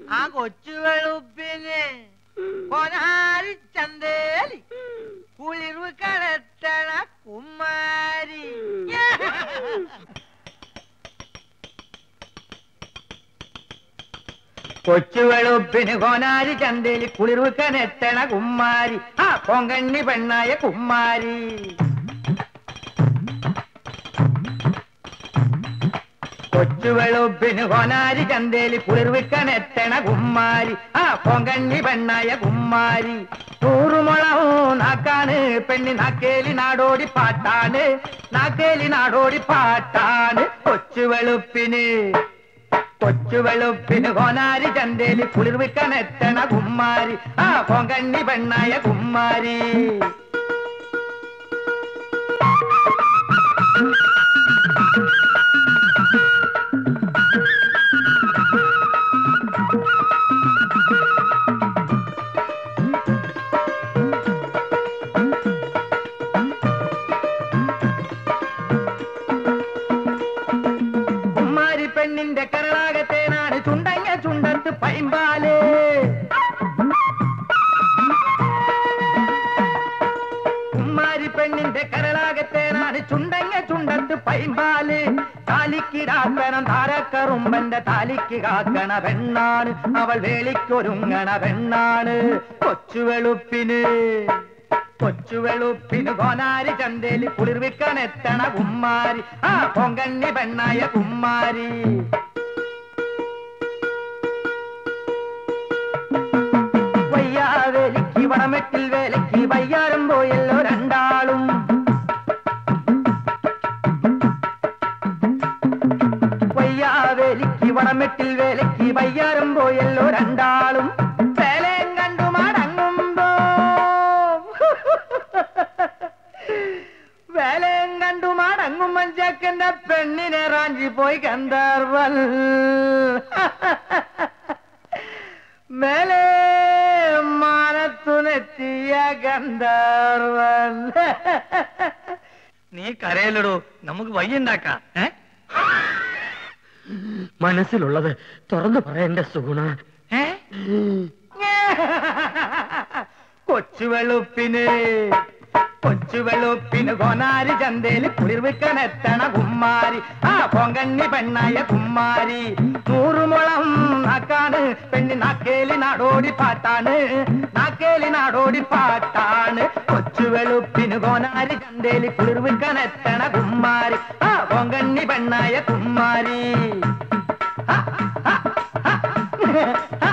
ആ കൊച്ചു വെളുപ്പിന് കൊനാരി ചന്തേലി കുളിർവ് കടത്തണ കുമാരി കൊച്ചു വെളുപ്പിന് കോനാരി ചന്തേലി കുളിർവ് കനെത്തണ കുമാരി ആ പൊങ്കണ്ണി പെണ്ണായ കുമാരി കൊച്ചു വെളുപ്പിന് കോനാരി ചന്തേലി കുളിർവിക്കനെത്തണ കുമ്മാരി ആ പൊങ്കണ്ണി പെണ്ണായ കുമ്മാരി നൂറുമുളവും നാക്കാണ് പെണ്ണി നാക്കേലി നാടോടി പാട്ടാണ് നാക്കേലി നാടോടി പാട്ടാണ് കൊച്ചു വെളുപ്പിന് കൊച്ചു വെളുപ്പിന് കോനാരി ചന്തേലി കുളിർവിക്കനെത്തണ കുമ്മാരി ആ പൊങ്കണ്ണി പെണ്ണായ കുമ്മാരി കുമ്മാരി പെണ്ണിന്റെ കരളാകത്തേനാണ് ചുണ്ടങ്ങ ചുണ്ടത്ത് പൈമ്പാല് കുമ്മാരി പെണ്ണിന്റെ കരളാകത്തേനാണ് ചുണ്ടങ്ങ ചുണ്ടത്ത് പൈമ്പാല് താലിക്ക് കാക്കണം താരക്കറുമ്പന്റെ താലിക്ക് കാക്കണ പെണ്ണാണ് അവൾ വേളിക്കൊരുങ്ങണ പെണ്ണാണ് കൊച്ചു വെളുപ്പിന് കൊച്ചു വെളുപ്പിന് കോനാരി ചന്തേലി കുളിർവിക്കാൻ എത്തണ കുമ്മാരി ആ പൊങ്കണ്ണി പെണ്ണായ കുമ്മാരി വയ്യാവേലിക്ക് വടമെട്ടിൽ വേലയ്ക്ക് വയ്യാരം പോയല്ലോ രണ്ടാളും വയ്യാവേലിക്ക് വടമെട്ടിൽ വേലയ്ക്ക് വയ്യാരം പോയല്ലോ രണ്ടാളും വേലയും കണ്ടു മടങ്ങുമ്പോ വേലയും കണ്ടു മടങ്ങും മഞ്ചക്കന്റെ പെണ്ണിനെ റാഞ്ചി പോയി ഗന്ധർവൻ മേലെ മാനത്തുനെത്തിയ ഗന്ധർവൻ നീ കരയല്ലടോ നമുക്ക് വയ്യുണ്ടാക്കാം ഏ മനസ്സിലുള്ളത് തുറന്നു പറയണ്ട സുഗുണ ഏ കൊച്ചു വെളുപ്പിന് കൊച്ചു വെളുപ്പിന് കോനാരി ചന്തേല് കുളിർവിക്കാൻ എത്തണ കുമ്മാരി ആ പൊങ്കണ്ണി പെണ്ണായ കുമ്മാരി നൂറുമുളം നാക്കാണ് പെണ്ണി നാക്കേലി നാടോടി പാട്ടാണ് നാക്കേലി നാടോടി പാട്ടാണ് കൊച്ചു വെളുപ്പിന് കോനാരി ചന്തേല് കുളിർവിക്കാൻ എത്തണ കുമ്മാരി ആ പൊങ്കണ്ണി പെണ്ണായ കുമ്മാരി ആ, ആ, ആ,